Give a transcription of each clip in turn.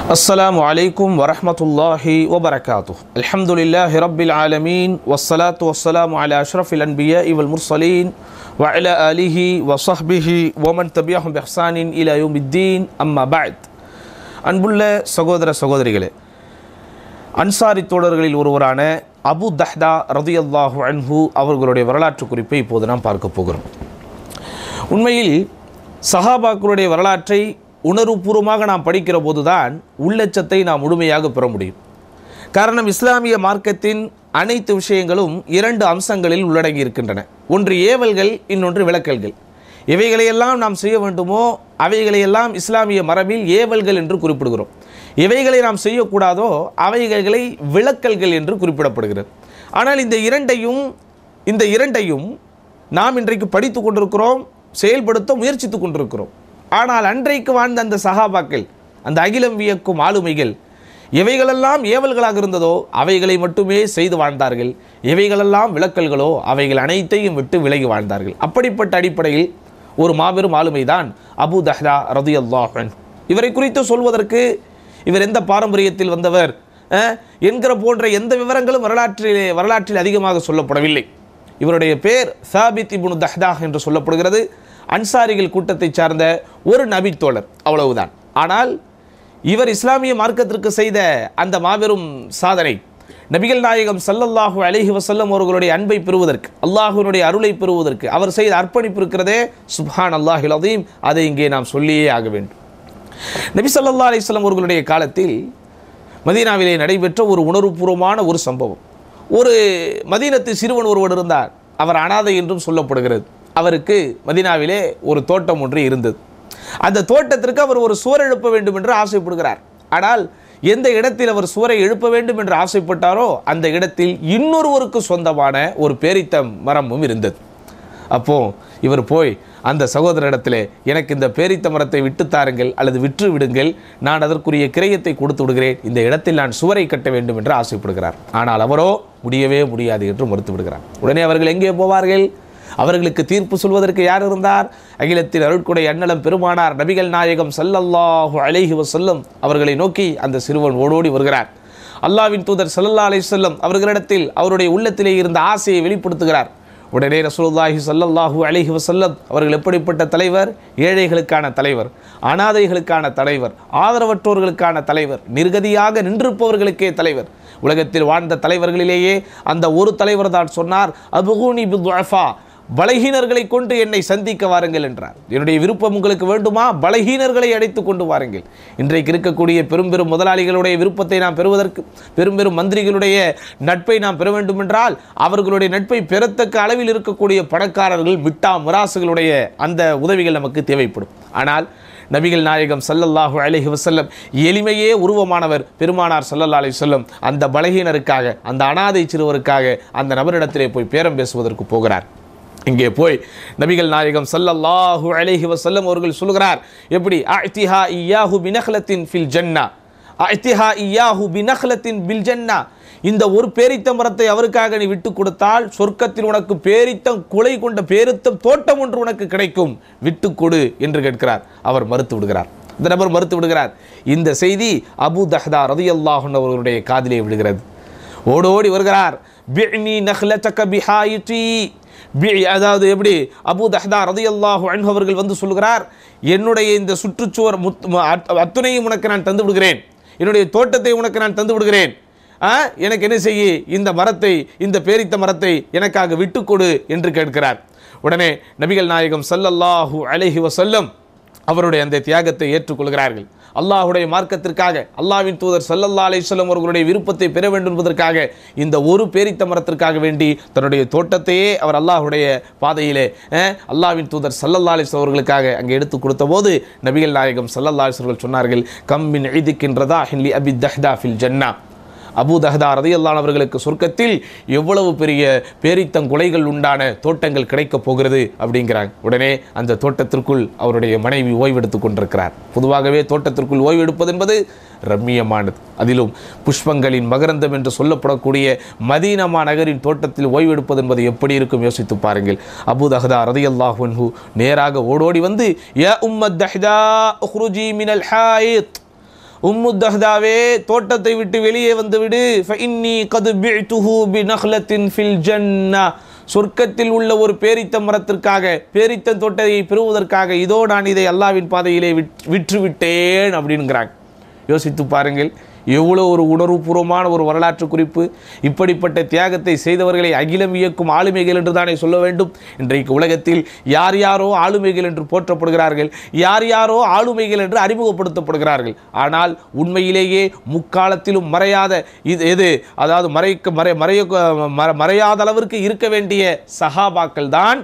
السلام عليكم ورحمة الله وبركاته الحمد لله رب العالمين والصلاة والسلام على أشرف الأنبياء والمرسلين وعلى آله وصحبه ومن تبعهم بإحسان إلى يوم الدين أما بعد அன்புள்ள சகோதர சகோதரிகளே அன்சாரி தோழர்களில் ஒருவரான அபு தஹ்தா ரதியல்லாஹு அன்ஹு அவர்களுடைய வரலாற்று குறிப்பை இப்போது நாம் பார்க்க போகிறோம் உண்மையில் சஹாபாக்களுடைய வரலாற்றை உணர்வுபூர்வமாக நாம் படிக்கிற போதுதான் உள்ளச்சத்தை நாம் முழுமையாக பெற முடியும் காரணம் இஸ்லாமிய மார்க்கத்தின் அனைத்து விஷயங்களும் இரண்டு அம்சங்களில் உள்ளடங்கி இருக்கின்றன ஒன்று ஏவல்கள் இன்னொன்று விளக்கல்கள் இவைகளையெல்லாம் நாம் செய்ய வேண்டுமோ அவைகளையெல்லாம் இஸ்லாமிய மரபில் ஏவல்கள் என்று குறிப்பிடுகிறோம் எவைகளை நாம் செய்யக்கூடாதோ அவைகளை விளக்கல்கள் என்று குறிப்பிடப்படுகிறது ஆனால் இந்த இரண்டையும் இந்த இரண்டையும் நாம் இன்றைக்கு படித்து கொண்டிருக்கிறோம் செயல்படுத்த முயற்சித்து கொண்டிருக்கிறோம் ஆனால் அன்றைக்கு வாழ்ந்த அந்த சகாபாக்கள் அந்த அகிலம் வியக்கும் ஆளுமைகள் எவைகளெல்லாம் ஏவல்களாக இருந்ததோ அவைகளை மட்டுமே செய்து வாழ்ந்தார்கள் எவைகளெல்லாம் விளக்கல்களோ அவைகள் அனைத்தையும் விட்டு விலகி வாழ்ந்தார்கள் அப்படிப்பட்ட அடிப்படையில் ஒரு மாபெரும் ஆளுமைதான் அபு தஹ்தா ரதி அல்லாஹன் இவரை குறித்து சொல்வதற்கு இவர் எந்த பாரம்பரியத்தில் வந்தவர் அஹ், என்கிற போன்ற எந்த விவரங்களும் வரலாற்றிலே வரலாற்றில் அதிகமாக சொல்லப்படவில்லை இவருடைய பேர் சாபித் இப்னு தஹ்தா என்று சொல்லப்படுகிறது அன்சாரிகள் கூட்டத்தைச் சார்ந்த ஒரு நபித்தோழர் அவ்வளவுதான் ஆனால் இவர் இஸ்லாமிய மார்க்கத்திற்கு செய்த அந்த மாபெரும் சாதனை நபிகள் நாயகம் ஸல்லல்லாஹு அலைஹி வஸல்லம் அவர்களுடைய அன்பை பெறுவதற்கு அல்லாஹ்வினுடைய அருளை பெறுவதற்கு அவர் செய்த அர்ப்பணிப்பு இருக்கிறதே சுப்ஹான் அல்லாஹில் அதீம் அதை இங்கே நாம் சொல்லியே ஆக வேண்டும் நபி ஸல்லல்லாஹு அலைஹி வஸல்லம் அவர்களுடைய காலத்தில் மதீனாவிலே நடைபெற்ற ஒரு உணர்வுபூர்வமான ஒரு சம்பவம் ஒரு மதீனத்து சிறுவன் ஒருவர் இருந்தார் அவர் அனாதை என்றும் சொல்லப்படுகிறது அவருக்கு மதீனாவிலே ஒரு தோட்டம் ஒன்று இருந்தது அந்த தோட்டத்திற்கு அவர் ஒரு சுவர் எழுப்ப வேண்டும் என்று ஆசைப்படுகிறார் ஆனால் எந்த இடத்தில் அவர் சுவரை எழுப்ப வேண்டும் என்று ஆசைப்பட்டாரோ அந்த இடத்தில் இன்னொருவருக்கு சொந்தமான ஒரு பேரித்த மரமும் இருந்தது அப்போ இவர் போய் அந்த சகோதரிடத்திலே எனக்கு இந்த பேரித்த மரத்தை விட்டு தாருங்கள் அல்லது விற்று விடுங்கள் நான் அதற்குரிய கிரயத்தை கொடுத்து விடுகிறேன் இந்த இடத்தில் நான் சுவரை கட்ட வேண்டும் என்று ஆசைப்படுகிறார் ஆனால் அவரோ முடியவே முடியாது என்று மறுத்து விடுகிறார் உடனே அவர்கள் எங்கே போவார்கள் அவர்களுக்கு தீர்ப்பு சொல்வதற்கு யார் இருந்தார் அகிலத்தின் அருட்கொடை அன்னலம் பெருமானார் நபிகள் நாயகம் ஸல்லல்லாஹு அலைஹி வஸல்லம் அவர்களை நோக்கி அந்த சிறுவன் ஓடோடி வருகிறார் அல்லாவின் தூதர் ஸல்லல்லாஹு அலைஹி வஸல்லம் அவர்களிடத்தில் அவருடைய உள்ளத்திலே இருந்த ஆசையை வெளிப்படுத்துகிறார் உடனே ரசூலுல்லாஹி ஸல்லல்லாஹு அலைஹி வஸல்லம் அவர்கள் எப்படிப்பட்ட தலைவர் ஏழைகளுக்கான தலைவர் அனாதைகளுக்கான தலைவர் ஆதரவற்றோர்களுக்கான தலைவர் நிர்கதியாக நின்றிருப்பவர்களுக்கே தலைவர் உலகத்தில் வாழ்ந்த தலைவர்களிலேயே அந்த ஒரு தலைவர் தான் சொன்னார் அபுகூனி பிதுஃபா பலகீனர்களை கொண்டு என்னை சந்திக்க வாருங்கள் என்றார் என்னுடைய விருப்பம் உங்களுக்கு வேண்டுமா பலகீனர்களை அழைத்து கொண்டு வாருங்கள் இன்றைக்கு இருக்கக்கூடிய பெரும் பெரும் முதலாளிகளுடைய விருப்பத்தை நாம் பெறுவதற்கு பெரும் பெரும் மந்திரிகளுடைய நட்பை நாம் பெற வேண்டும் என்றால் அவர்களுடைய நட்பை பெறத்தக்க அளவில் இருக்கக்கூடிய பணக்காரர்கள் மிட்டா மிராசுகளுடைய அந்த உதவிகள் நமக்கு தேவைப்படும் ஆனால் நபிகள் நாயகம் ஸல்லல்லாஹு அலைஹி வஸல்லம் எளிமையே உருவமானவர் பெருமானார் ஸல்லல்லாஹு அலைஹி வஸல்லம் அந்த பலகீனருக்காக அந்த அனாதை சிறுவருக்காக அந்த நபரிடத்திலே போய் பேரம் பேசுவதற்கு போகிறார் இங்கே போய் நபிகள் நாயகம் ஸல்லல்லாஹு அலைஹி வஸல்லம் அவர்கள் சொல்கிறார் எப்படி அஅ்திஹா இய்யாஹு பினஹ்லத்தின் ஃபில் ஜன்னா அஅ்திஹா இய்யாஹு பினஹ்லத்தின் பில் ஜன்னா இந்த ஒரு பேரித்த மரத்தை அவருக்காக நீ விட்டு கொடுத்தால் சொர்க்கத்தில் உனக்கு பேரித்தம் குலை கொண்ட பேரித்தம் தோட்டம் ஒன்று உனக்கு கிடைக்கும் விட்டு கொடு என்று கேட்கிறார் அவர் மறுத்து விடுகிறார் இந்த நபர் மறுத்து விடுகிறார் இந்த செய்தி அபு தஹ்தா ரதியல்லாஹு அவர்களுடைய காதிலே விடுகிறது ஓடோடி வருகிறார் பிஅனி நஹ்லதக பிஹாயிதி பி அதாவது எப்படி அபு தஹ்தா ரதியல்லாஹு அன்ஹு அவர்கள் வந்து சொல்கிறார் என்னுடைய இந்த சுற்றுச்சுவர் முத் ம- அத்- அத்துணையும் உனக்கு நான் தந்து விடுகிறேன் என்னுடைய தோட்டத்தை உனக்கு நான் தந்து விடுகிறேன் ஆ, எனக்கு என்ன செய்ய இந்த மரத்தை இந்த பேரித்த மரத்தை எனக்காக விட்டு கொடு என்று கேட்கிறார் உடனே நபிகள் நாயகம் ஸல்லல்லாஹு அலைஹி வஸல்லம் அவருடைய அந்த தியாகத்தை ஏற்றுக்கொள்கிறார்கள் அல்லாஹ்வுடைய மார்க்கத்திற்காக அல்லாஹ்வின் தூதர் ஸல்லல்லாஹு அலைஹி வஸல்லம் அவர்களுடைய விருப்பத்தை பெற வேண்டும் என்பதற்காக இந்த ஒரு பேரித்த மரத்திற்காக வேண்டி தன்னுடைய தோட்டத்தையே அவர் அல்லாஹ்வுடைய பாதையிலே அஹ், அல்லாஹ்வின் தூதர் ஸல்லல்லாஹு அலைஹி வஸல்லம் அவர்களுக்காக அங்கே எடுத்து கொடுத்த போது நபிகள் நாயகம் ஸல்லல்லாஹு அலைஹி வஸல்லம் சொன்னார்கள் கம்மின் ஐதிக்கின்றதா ஹில்லி அபி தஹ்தா ஃபில் ஜன்னா அபு தஹ்தா ரதியல்லான் அவர்களுக்கு சொர்க்கத்தில் எவ்வளவு பெரிய பேரித்தங்குலைகள் உண்டான தோட்டங்கள் கிடைக்கப் போகிறது அப்படிங்கிறாங்க உடனே அந்த தோட்டத்திற்குள் அவருடைய மனைவி ஓய்வெடுத்துக் கொண்டிருக்கிறார் பொதுவாகவே தோட்டத்திற்குள் ஓய்வெடுப்பது என்பது ரம்மியமானது அதிலும் புஷ்பங்களின் மகரந்தம் என்று சொல்லப்படக்கூடிய மதீனமா நகரின் தோட்டத்தில் ஓய்வெடுப்பது என்பது எப்படி இருக்கும் யோசித்து பாருங்கள் அபு தஹ்தா ரதியல்லாஹு அன்ஹு நேராக ஓடோடி வந்து யா உம்மத் தஹ்தா உஹ்ருஜி மினல் ஹாயித் உம்மு தஹ்தாவே தோட்டத்தை விட்டு வெளியே வந்து விடு ஃபஇன்னி கது பிஅ்துஹு பிநஹ்லத்தின் ஃபில் ஜன்னா சொர்க்கத்தில் உள்ள ஒரு பேரித்த மரத்திற்காக பேரித்த தோட்டத்தை பெறுவதற்காக இதோ நான் இதை அல்லாவின் பாதையிலே விட்- விற்று விட்டேன் அப்படின்கிறாங்க யோசித்து பாருங்கள் எவ்வளோ ஒரு உணர்வுபூர்வமான ஒரு வரலாற்று குறிப்பு இப்படிப்பட்ட தியாகத்தை செய்தவர்களை அகிலம் இயக்கும் ஆளுமைகள் என்று தானே சொல்ல வேண்டும் இன்றைக்கு உலகத்தில் யார் யாரோ ஆளுமைகள் என்று போற்றப்படுகிறார்கள் யார் யாரோ ஆளுமைகள் என்று அறிமுகப்படுத்தப்படுகிறார்கள் ஆனால் உண்மையிலேயே முக்காலத்திலும் மறையாத இது எது அதாவது மறைக்க மறை மறைய மற- மறையாத அளவிற்கு இருக்க வேண்டிய சஹாபாக்கள் தான்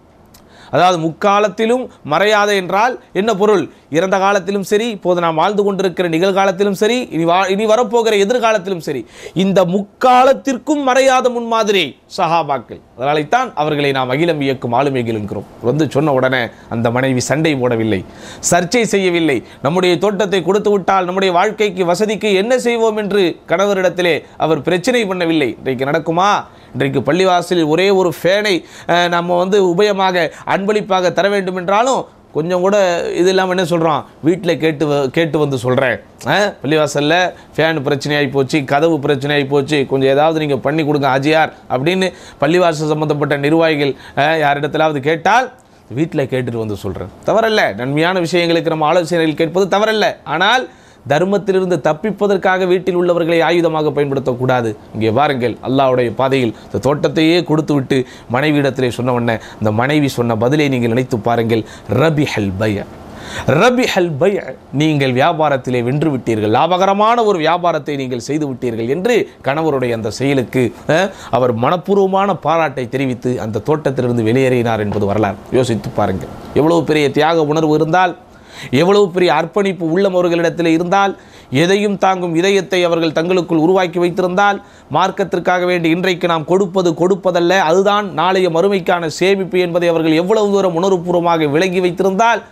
அதாவது முக்காலத்திலும் மறையாத என்றால் என்ன பொருள் இறந்த காலத்திலும் சரி இப்போது நாம் வாழ்ந்து கொண்டிருக்கிற நிகழ்காலத்திலும் சரி இனி வா இனி வரப்போகிற எதிர்காலத்திலும் சரி இந்த முக்காலத்திற்கும் மறையாத முன்மாதிரி சஹாபாக்கள் அதனால்தான் அவர்களை நாம் அகிலம் இயக்கும் ஆளுமைகள் என்கிறோம் வந்து சொன்ன உடனே அந்த மனைவி சண்டை போடவில்லை சர்ச்சை செய்யவில்லை நம்முடைய தோட்டத்தை கொடுத்து விட்டால் நம்முடைய வாழ்க்கைக்கு வசதிக்கு என்ன செய்வோம் என்று கணவரிடத்திலே அவர் பிரச்சனை பண்ணவில்லை இன்றைக்கு நடக்குமா இன்றைக்கு பள்ளிவாசலில் ஒரே ஒரு ஃபேனை அஹ், நம்ம வந்து உபயமாக அன்பளிப்பாக தர வேண்டும் என்றாலும் கொஞ்சம் கூட இது இல்லாமல் என்ன சொல்கிறோம் வீட்டில் கேட்டு வ- கேட்டு வந்து சொல்கிறேன் பள்ளிவாசலில் ஃபேன் பிரச்சனையாகி போச்சு கதவு பிரச்சனையாகி போச்சு கொஞ்சம் ஏதாவது நீங்கள் பண்ணி கொடுங்க ஆஜியார் அப்படின்னு பள்ளிவாசல் சம்மந்தப்பட்ட நிர்வாகிகள் அஹ், யாரிடத்திலாவது கேட்டால் வீட்டில் கேட்டுட்டு வந்து சொல்கிறேன் தவறல்ல நன்மையான விஷயங்களுக்கு நம்ம ஆலோசனைகள் கேட்பது தவறல்ல ஆனால் தர்மத்திலிருந்து தப்பிப்பதற்காக வீட்டில் உள்ளவர்களை ஆயுதமாக பயன்படுத்தக்கூடாது இங்கே பாருங்கள் அல்லாஹ்வுடைய பாதையில் இந்த தோட்டத்தையே கொடுத்து விட்டு மனைவியிடத்திலே சொன்ன உடனே இந்த மனைவி சொன்ன பதிலை நீங்கள் நினைத்து பாருங்கள் ரபி ஹல் பய ரபி ஹல் பய நீங்கள் வியாபாரத்திலே வென்று விட்டீர்கள் லாபகரமான ஒரு வியாபாரத்தை நீங்கள் செய்து விட்டீர்கள் என்று கணவருடைய அந்த செயலுக்கு அஹ், அவர் மனப்பூர்வமான பாராட்டை தெரிவித்து அந்த தோட்டத்திலிருந்து வெளியேறினார் என்பது வரலாறு யோசித்து பாருங்கள் எவ்வளவு பெரிய தியாக உணர்வு இருந்தால் எவ்வளவு பெரிய அர்ப்பணிப்பு உள்ளம் அவர்களிடத்தில் இருந்தால் எதையும் தாங்கும் இதயத்தை அவர்கள் தங்களுக்குள் உருவாக்கி வைத்திருந்தால் மார்க்கத்திற்காக வேண்டி இன்றைக்கு நாம் கொடுப்பது கொடுப்பதல்ல அதுதான் நாளைய மறுமைக்கான சேமிப்பு என்பதை அவர்கள் எவ்வளவு தூரம் உணர்வுபூர்வமாக விளங்கி வைத்திருந்தால்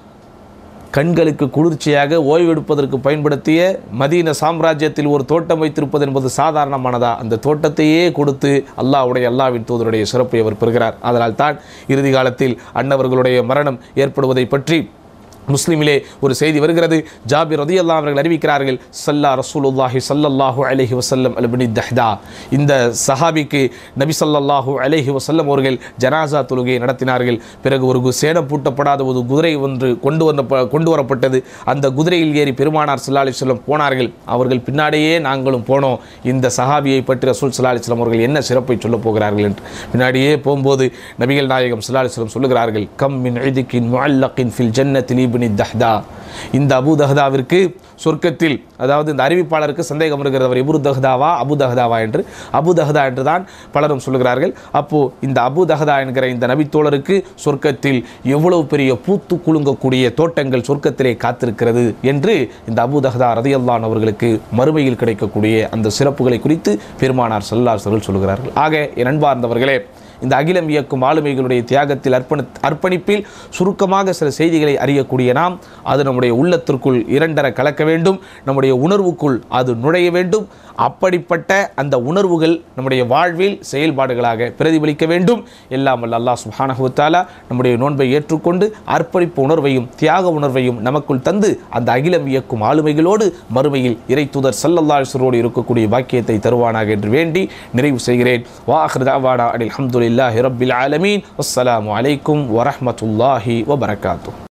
கண்களுக்கு குளிர்ச்சியாக ஓய்வெடுப்பதற்கு பயன்படுத்திய மதீன சாம்ராஜ்யத்தில் ஒரு தோட்டம் வைத்திருப்பது என்பது சாதாரணமானதா அந்த தோட்டத்தையே கொடுத்து அல்லாஹ்வுடைய அல்லாவின் தூதருடைய சிறப்பை அவர் பெறுகிறார் அதனால் தான் இறுதி காலத்தில் அன்னவர்களுடைய மரணம் ஏற்படுவதை பற்றி முஸ்லிமிலே ஒரு செய்தி வருகிறது ஜாபிர் ரதியல்லாஹு அவர்கள் அறிவிக்கிறார்கள் சல்லா ரசூலுல்லாஹி ஸல்லல்லாஹு அலைஹி வஸல்லம் அல்பனி தஹ்தா இந்த சஹாபிக்கு நபி ஸல்லல்லாஹு அலைஹி வஸல்லம் அவர்கள் ஜனாசா தொழுகையை நடத்தினார்கள் பிறகு ஒரு கு- சேடம் பூட்டப்படாத ஒரு குதிரை ஒன்று கொண்டு வந்த கொண்டு வரப்பட்டது அந்த குதிரையில் ஏறி பெருமானார் ஸல்லல்லாஹு அலைஹி வஸல்லம் போனார்கள் அவர்கள் பின்னாடியே நாங்களும் போனோம் இந்த சஹாபியை பற்றி ரசூல் ஸல்லல்லாஹு அலைஹி வஸல்லம் அவர்கள் என்ன சிறப்பை சொல்லப் போகிறார்கள் என்று பின்னாடியே போகும்போது நபிகள் நாயகம் ஸல்லல்லாஹு அலைஹி வஸல்லம் சொல்லுகிறார்கள் கம் மின் இதிக்கின் முஅல்லகின் ஃபில் ஜன்னத்தில் இப்னி தஹ்தா இந்த அபு தஹ்தாவிற்கு சொர்க்கத்தில் அதாவது இந்த அறிவிப்பாளருக்கு சந்தேகம் இருக்கிறது அவர் இபுரு தஹ்தாவா அபு தஹ்தாவா என்று அபு தஹ்தா என்று தான் பலரும் சொல்லுகிறார்கள் அப்போ இந்த அபு தஹ்தா என்கிற இந்த நபித்தோழருக்கு சொர்க்கத்தில் எவ்வளவு பெரிய பூத்து குலுங்கக்கூடிய தோட்டங்கள் சொர்க்கத்திலே காத்திருக்கிறது என்று இந்த அபு தஹ்தா ரதியல்லான் அவர்களுக்கு மறுமையில் கிடைக்கக்கூடிய அந்த சிறப்புகளை குறித்து பெருமானார் சல்லாசர்கள் சொல்லுகிறார்கள் ஆக என் அன்பார்ந்தவர்களே இந்த அகிலம் இயக்கும் ஆளுமைகளுடைய தியாகத்தில் அர்ப்பணி அர்ப்பணிப்பில் சுருக்கமாக சில செய்திகளை அறியக்கூடிய நாம் அது நம்முடைய உள்ளத்திற்குள் இரண்டர கலக்க வேண்டும் நம்முடைய உணர்வுக்குள் அது நுழைய வேண்டும் அப்படிப்பட்ட அந்த உணர்வுகள் நம்முடைய வாழ்வில் செயல்பாடுகளாக பிரதிபலிக்க வேண்டும் எல்லாம் வல்ல அல்லாஹ் சுப்ஹானஹு வ தஆலா நம்முடைய நோன்பை ஏற்றுக்கொண்டு அர்ப்பணிப்பு உணர்வையும் தியாக உணர்வையும் நமக்குள் தந்து அந்த அகிலம் இயக்கும் ஆளுமைகளோடு மறுமையில் இறை தூதர் சல்லல்லாஹு அலைஹி வஸல்லமோடு இருக்கக்கூடிய பாக்கியத்தை தருவானாக என்று வேண்டி நிறைவு செய்கிறேன் வாஹிர் தாவானா அனில் அல்ஹம்துலில்லாஹி ரப்பில் ஆலமீன் அஸ்ஸலாமு அலைக்கும் வரஹ்மத்துல்லாஹி வபரகாத்துஹு